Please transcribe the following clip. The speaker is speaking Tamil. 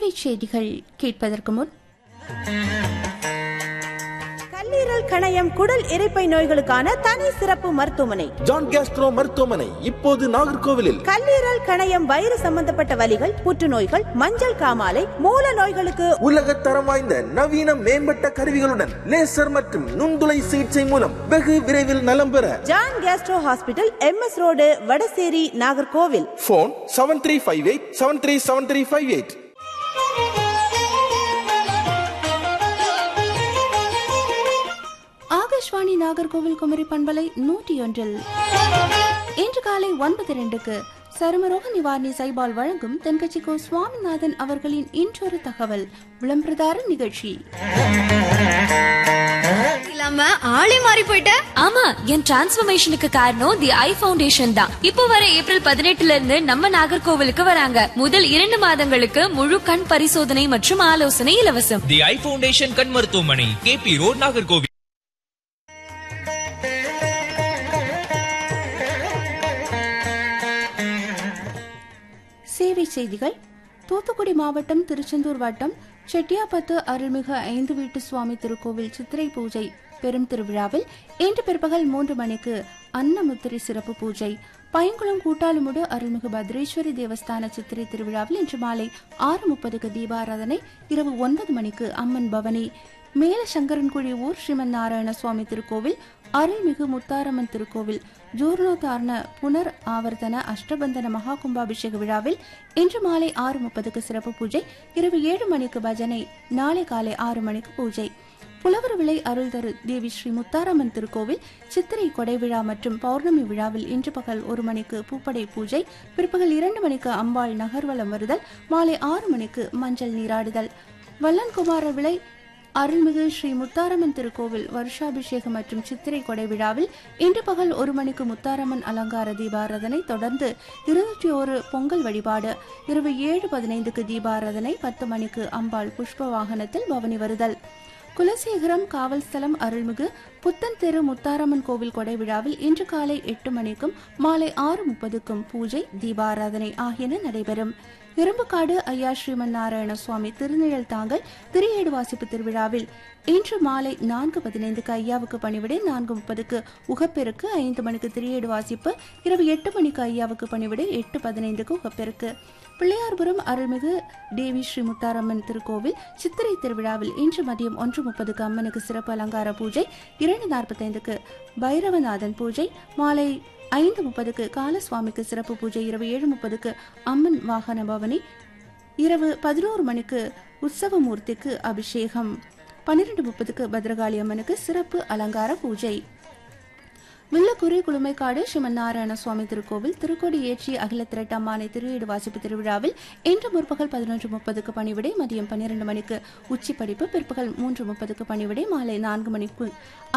சேவை செய்திகள் கேட்பதற்கு முன் கல்லீரல் கணையம் குடல் இரைப்பை நோய்களுக்கான தனி சிறப்பு மருத்துவமனை ஜான் கேஸ்ட்ரோ மருத்துவமனை இப்போது நாகர்கோவிலில் கல்லீரல் கணையம் வயிறு சம்பந்தப்பட்ட வலிகள் புற்றுநோய்கள் மஞ்சள் காமாலை மூல நோய்களுக்கு உலக தரம் வாய்ந்த நவீன மேம்பட்ட கருவிகளுடன் லேசர் மற்றும் நுண்துளை சிகிச்சை மூலம் வெகு விரைவில் நலம் பெற John gastro hospital M S road Vadasery Nagercoil phone seven three five eight seven three seven three five eight Akashvani Nagercoil Kumari பண்பலை நூற்றி ஒன்றில் இன்று காலை ஒன்பது இரண்டுக்கு சருமரோக நிவாரணி சைபால் வழங்கும் தென்கட்சிக்கோ சுவாமிநாதன் அவர்களின் இன்றொரு தகவல் விளம்பரதார நிகழ்ச்சி இல்லாம ஆளே மாறி போயிட்ட ஆமா என் டிரான்ஸ்ஃபர்மேஷனுக்கு காரணம் தி ஐ ஃபவுண்டேஷன் தான் இப்போ வர ஏப்ரல் பதினெட்டுல இருந்து நம்ம நாகர்கோவிலுக்கு வராங்க முதல் இரண்டு மாதங்களுக்கு முழு கண் பரிசோதனை மற்றும் ஆலோசனை இலவசம் தி ஐ ஃபவுண்டேஷன் கண் மருத்துவமனை கேபி ரோட் நாகர்கோவில் சேவை செய்திகள் தூத்துக்குடி மாவட்டம் திருச்செந்தூர் வட்டம் செட்டியாபத்து அருள்மிகு ஐந்து வீட்டு சுவாமி திருக்கோவில் சித்திரை பூஜை பெரும் திருவிழாவில் இன்று பிற்பகல் மூன்று மணிக்கு அன்னமுத்திரை சிறப்பு பூஜை பையங்குளம் கூட்டாலுமுடு அருள்மிகு பத்ரேஸ்வரி தேவஸ்தான சித்திரை திருவிழாவில் இன்று மாலை ஆறு முப்பதுக்கு தீபாராதனை இரவு ஒன்பது மணிக்கு அம்மன் பவனி மேல சங்கரன்குழி ஊர் ஸ்ரீமன் நாராயண சுவாமி திருக்கோவில் அருள்மிகு முத்தாரம்மன் திருக்கோவில் ஜூர்ணோதாரண புனர் ஆவர்த்தன அஷ்டபந்தன மகா கும்பாபிஷேக விழாவில் இன்று மாலை ஆறு முப்பதுக்கு சிறப்பு பூஜை இரவு ஏழு மணிக்கு பஜனை நாளை காலை ஆறு மணிக்கு பூஜை புலவர் விளை அருள் தரு தேவி ஸ்ரீ முத்தாரம்மன் திருக்கோவில் சித்திரை கொடை விழா மற்றும் பௌர்ணமி விழாவில் இன்று பகல் ஒரு மணிக்கு பூப்படை பூஜை பிற்பகல் இரண்டு மணிக்கு அம்பாள் நகர்வலம் வருதல் மாலை ஆறு மணிக்கு மஞ்சள் நீராடுதல் வல்லன்குமார விளை அருள்மிகு ஸ்ரீ முத்தாரம்மன் திருக்கோவில் வருஷாபிஷேகம் மற்றும் சித்திரை கொடை விழாவில் இன்று பகல் ஒரு மணிக்கு முத்தாரம்மன் அலங்கார தீபாராதனை தொடர்ந்து இருநூற்றி ஒரு பொங்கல் வழிபாடு இரவு ஏழு பதினைந்துக்கு தீபாராதனை பத்து மணிக்கு அம்பாள் புஷ்ப வாகனத்தில் பவனி வருதல் குலசேகரம் காவல் ஸ்தலம் அருள்மிகு புத்தன் தெரு முத்தாரம்மன் கோவில் கொடை விழாவில் இன்று காலை எட்டு மணிக்கும் மாலை ஆறு முப்பதுக்கும் பூஜை தீபாராதனை ஆகியன நடைபெறும் இரும்புக்காடு ஐயா ஸ்ரீமன் நாராயண சுவாமி திருநிழல் தாங்கல் திரியேடு வாசிப்பு திருவிழாவில் இன்று மாலை நான்கு பதினைந்துக்கு ஐயாவுக்கு பணிவிடை நான்கு முப்பதுக்கு உகப்பெருக்கு ஐந்து மணிக்கு திரியேடு வாசிப்பு இரவு எட்டு மணிக்கு ஐயாவுக்கு பணிவிடை எட்டு பதினைந்துக்கு உகப்பெருக்கு பிள்ளையார்புரம் அருள்மிகு தேவி ஸ்ரீ முத்தாரம்மன் திருக்கோவில் சித்திரை திருவிழாவில் இன்று மதியம் ஒன்று முப்பதுக்கு அம்மனுக்கு சிறப்பு அலங்கார பூஜை இரண்டு நாற்பத்தைந்துக்கு பைரவநாதன் பூஜை மாலை ஐந்து முப்பதுக்கு காலசுவாமிக்கு சிறப்பு பூஜை இரவு ஏழு முப்பதுக்கு அம்மன் வாகன பவனி இரவு பதினோரு மணிக்கு உற்சவமூர்த்திக்கு அபிஷேகம் பன்னிரண்டு முப்பதுக்கு பத்ரகாளி அம்மனுக்கு சிறப்பு அலங்கார பூஜை வில்லக்குறி குளுமைக்காடு ஸ்ரீமன் நாராயண சுவாமி திருக்கோவில் திருக்கோடி ஏற்றி அகில திரட்டம்மானை திருவீடு வாசிப்பு திருவிழாவில் இன்று முற்பகல் பதினொன்று முப்பதுக்கு பணிவிடை மதியம் பன்னிரண்டு மணிக்கு உச்சி படிப்பு பிற்பகல் மூன்று முப்பதுக்கு பணிவிடை மாலை நான்கு மணிக்கு